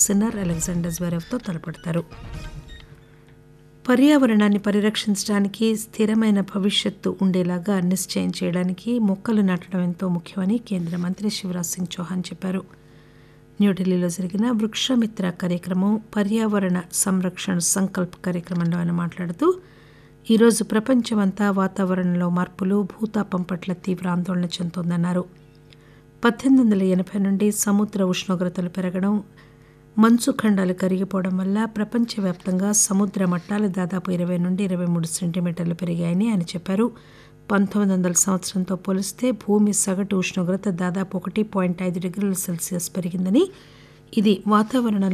sinner Alexander జ్వెరెవ్తో తలపడతారు పర్యావరణాన్ని పరిరక్షించడానికి స్థిరమైన భవిష్యత్తు ఉండేలాగా నిశ్చయం చేయడానికి మొక్కలు నాటడం ఎంతో ముఖ్యమని కేంద్ర మంత్రి శివరాజ్ సింగ్ చౌహాన్ చెప్పారు న్యూఢిల్లీలో జరిగిన వృక్షమిత్ర కార్యక్రమం పర్యావరణ సంరక్షణ సంకల్ప్ కార్యక్రమంలో ఆయన మాట్లాడుతూ ఈరోజు ప్రపంచమంతా వాతావరణంలో మార్పులు భూతాపం పట్ల తీవ్ర ఆందోళన చెందుతోందన్నారు పద్దెనిమిది వందల ఎనభై నుండి సముద్ర ఉష్ణోగ్రతలు పెరగడం మంచు ఖండాలు కరిగిపోవడం వల్ల ప్రపంచవ్యాప్తంగా సముద్ర మట్టాలు దాదాపు ఇరవై నుండి ఇరవై మూడు సెంటీమీటర్లు పెరిగాయని ఆయన చెప్పారు పంతొమ్మిది వందల సంవత్సరంతో పోలిస్తే భూమి సగటు ఉష్ణోగ్రత దాదాపు ఒకటి పాయింట్ ఐదు డిగ్రీల సెల్సియస్ పెరిగిందని ఇది వాతావరణంలో